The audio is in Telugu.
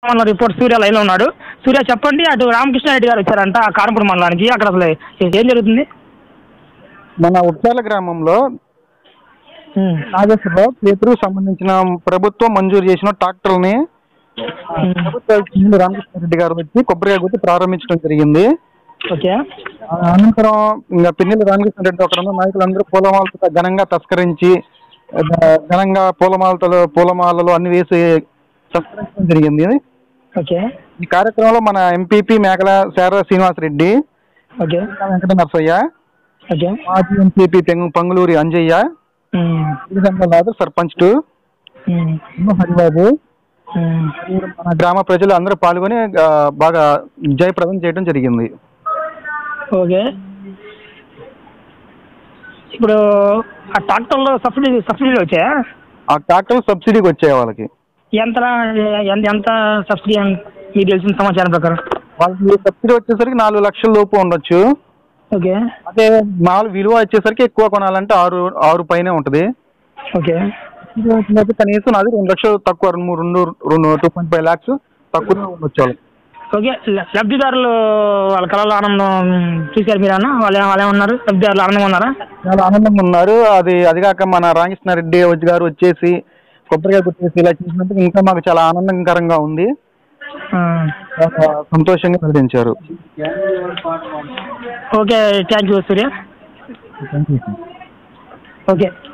మన రిపోర్ట్ సూర్య లైన్లో ఉన్నాడు సూర్య చెప్పండి అటు రామకృష్ణారెడ్డి గారు వచ్చారంట ఆ కారంపూడి మండలానికి అక్కడ అసలు ఏం జరుగుతుంది మన ఉప్పాల గ్రామంలో నాగేశ్వరరావు పేతురు సంబంధించిన ప్రభుత్వం మంజూరు చేసిన ట్రాక్టర్ని ప్రభుత్వ సీఎం రామకృష్ణారెడ్డి గారు వచ్చి కొబ్బరికాయ కొట్టి ప్రారంభించడం జరిగింది ఓకే ఆ అనంతరం ఇంకా పిన్నెల రామకృష్ణారెడ్డి ఒక రెండు నాయకులందరూ పూలమాలతో ఘనంగా తస్కరించి ఘ- ఘనంగా పూలమాలతో పూలమాలలు అన్ని వేసి తస్కరించడం జరిగింది ఓకే ఈ కార్యక్రమంలో మన MPP Mekala Sharada Srinivasareddy okay Venkata Narasaiah okay మాజీ ఎంపీపీ పెంగు పంగులూరి అంజయ్య శ్రీరంగనాథ్ సర్పంచ్ టు హరిబాబు మన గ్రామ ప్రజలు అందరూ పాల్గొని ఆ, బాగా జయప్రదం చేయడం జరిగింది ఓకే ఇప్పుడు ఆ ట్రాక్టర్లో సబ్సిడీ సబ్సిడీలు వచ్చాయా ఆ ట్రాక్టర్ సబ్సిడీకి వచ్చాయి వాళ్ళకి ఎంత ఎంత ఎంత సబ్సిడీ అని మీకు తెలిసిన సమాచారం ప్రకారం వాళ్ళకి సబ్సిడీ వచ్చేసరికి నాలుగు లక్షల లోపు ఉండొచ్చు ఓకే అదే మాల్ విలువ వచ్చేసరికి ఎక్కువ కొనాలంటే ఆరు ఆరు పైనే ఉంటుంది ఓకే ఇది వచ్చినప్పుడు కనీసం నాది రెండు లక్షలు తక్కువ రెండు మూడు రెండు రెండు టూ పాయింట్ ఫైవ్ ల్యాక్స్ తక్కువ ఉండొచ్చు వాళ్ళకి ఓకే ల- లబ్ధిదారులు వాళ్ళ కళలో ఆనందం చూశారు మీరు అన్న వాళ్ళు ఏ- వాళ్ళు ఏమన్నారు లబ్ధిదారులు ఆనందంగా ఉన్నారా చాలా ఆనందంగా ఉన్నారు అది అది కాక మన రామకృష్ణారెడ్డి వచ్చి గారు వచ్చేసి కొబ్బరికాయ కొట్టేసి ఇలా చేసినందుకు ఇంకా మాకు చాలా ఆనందకరంగా ఉంది ఆ. చాలా సంతోషంగా ప్రకటించారు okay thank you Surya okay